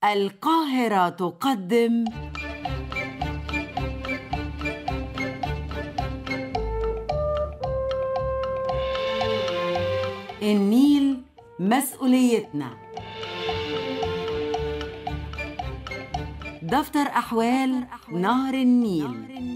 القاهرة تقدم النيل مسؤوليتنا دفتر أحوال نهر النيل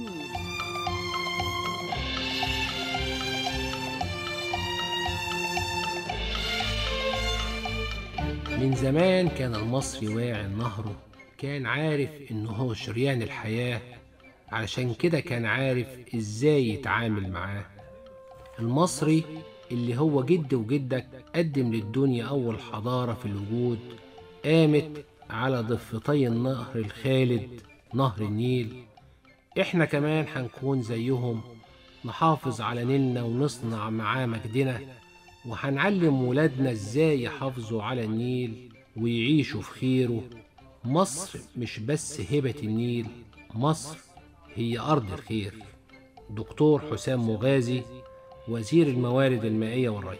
من زمان كان المصري واعي نهره كان عارف إنه هو شريان الحياة علشان كده كان عارف إزاي يتعامل معاه المصري اللي هو جد وجدك قدم للدنيا أول حضارة في الوجود قامت على ضفتي النهر الخالد نهر النيل إحنا كمان هنكون زيهم نحافظ على نيلنا ونصنع معاه مجدنا وهنعلم ولادنا ازاي يحافظوا على النيل ويعيشوا في خيره مصر مش بس هبة النيل مصر هي أرض الخير دكتور حسام مغازي وزير الموارد المائية والري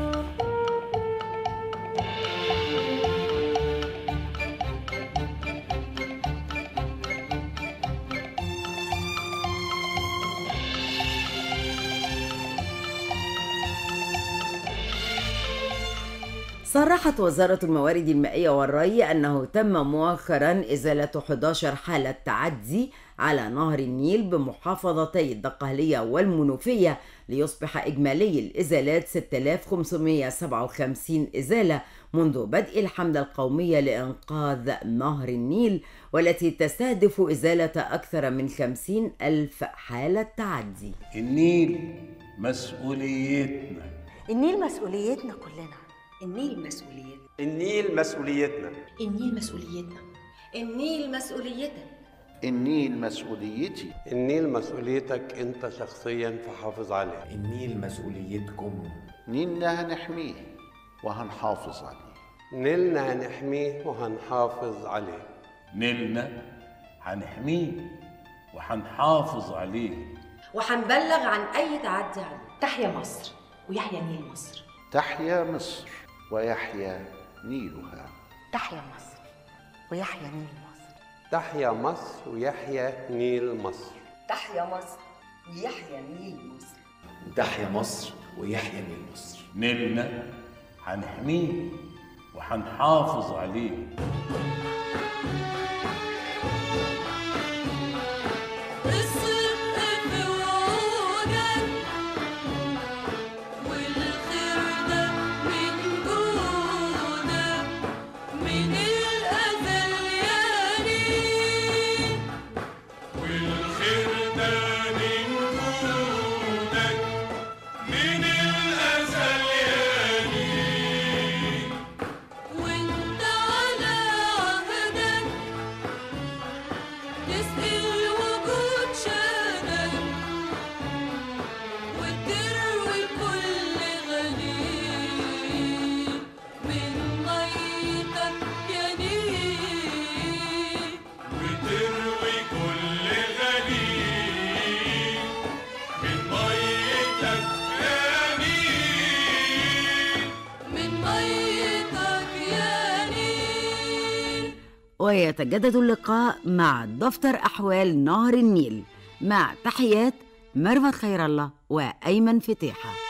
صرحت وزارة الموارد المائية والري أنه تم مؤخرا إزالة 11 حالة تعدي على نهر النيل بمحافظتي الدقهلية والمنوفية ليصبح إجمالي الإزالات 6557 إزالة منذ بدء الحملة القومية لإنقاذ نهر النيل والتي تستهدف إزالة أكثر من 50 ألف حالة تعدي النيل مسؤوليتنا النيل مسؤوليتنا كلنا النيل مسؤوليتنا النيل مسؤوليتنا النيل مسؤوليتنا النيل مسؤوليتنا النيل مسؤوليتي النيل مسؤوليتك انت شخصيا فحافظ عليه النيل مسؤوليتكم نيلنا هنحميه وهنحافظ عليه نيلنا هنحميه وهنحافظ عليه نيلنا هنحميه وهنحافظ عليه وهنبلغ عن أي تعدي عليه تحيا مصر ويحيا نيل مصر تحيا مصر ويحيا نيلها تحيا مصر ويحيا نيل مصر تحيا مصر ويحيا نيل مصر تحيا مصر ويحيا نيل مصر تحيا مصر ويحيا نيل مصر نيلنا هنحميه وهنحافظ عليه ويتجدد اللقاء مع دفتر أحوال نهر النيل مع تحيات مروة خير الله وأيمن فتيحة